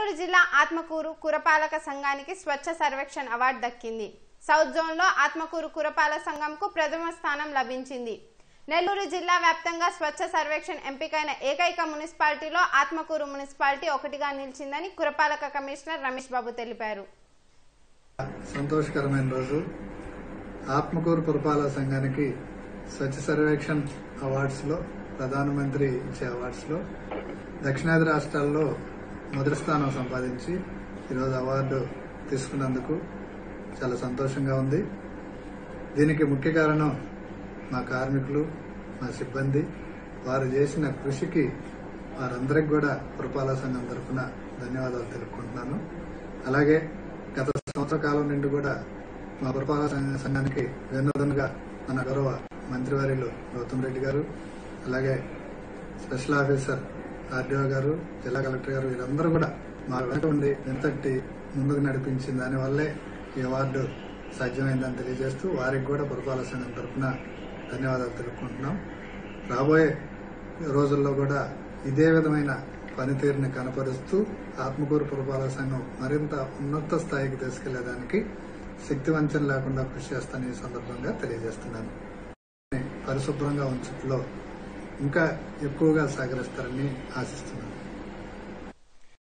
నెల్లూరు జిల్లా ఆత్మకూరు కురపాలక సంఘానికి స్వచ్ఛ సర్వేక్షణ్ అవార్డు దక్కింది సౌత్ జోన్లో ఆత్మకూరు కురపాలక సంఘంకు ప్రథమ స్థానం లభించింది నెల్లూరు జిల్లా వ్యాప్తంగా స్వచ్ఛ సర్వేక్షణ్ ఎంపికైన ఏకైక మున్సిపాలిటీలో ఆత్మకూరు మున్సిపాలిటీ ఒకటిగా నిలిచిందని కురపాలక కమిషనర్ రమేష్ బాబు తెలిపారు సంతోషకరమైన రోజు ఆత్మకూరు పురపాలక సంఘానికి స్వచ్ఛ సర్వేక్షణ్ అవార్డ్స్లో ప్రధానమంత్రి ఇచ్చే అవార్డ్స్లో దక్షిణాది రాష్ట్రాల్లో మొదటి స్థానం సంపాదించి ఈరోజు అవార్డు తీసుకున్నందుకు చాలా సంతోషంగా ఉంది దీనికి ముఖ్య కారణం మా కార్మికులు మా సిబ్బంది వారు చేసిన కృషికి వారందరికి కూడా పురపాలక సంఘం తరఫున ధన్యవాదాలు తెలుపుకుంటున్నాను అలాగే గత సంవత్సర కాలం నుండి కూడా మా పురపాలక సంఘ- సంఘానికి వెన్నుదన్నుగా మన గౌరవ మంత్రివర్యులు గౌతమ్ రెడ్డి గారు అలాగే స్పెషల్ ఆఫీసర్ ఆర్డీఓ గారు జిల్లా కలెక్టర్ గారు వీరందరూ కూడా మా వెంట ఉండి వెంతట్టి ముందుకు నడిపించిన దానివల్లే ఈ అవార్డు సాధ్యమైందని తెలియజేస్తూ వారికి కూడా పురపాలక సంఘం తరఫున ధన్యవాదాలు తెలుపుకుంటున్నాం రాబోయే రోజుల్లో కూడా ఇదే విధమైన పనితీరుని కనపరుస్తూ ఆత్మకూరు పురపాలక సంఘం మరింత ఉన్నత స్థాయికి తీసుకెళ్లేదానికి శక్తి వంచన లేకుండా కృషి చేస్తానని ఈ సందర్భంగా తెలియజేస్తున్నాను పరిశుభ్రంగా ఉంచట్లో ఇంకా ఎక్కువగా సహకరిస్తారని ఆశిస్తున్నాను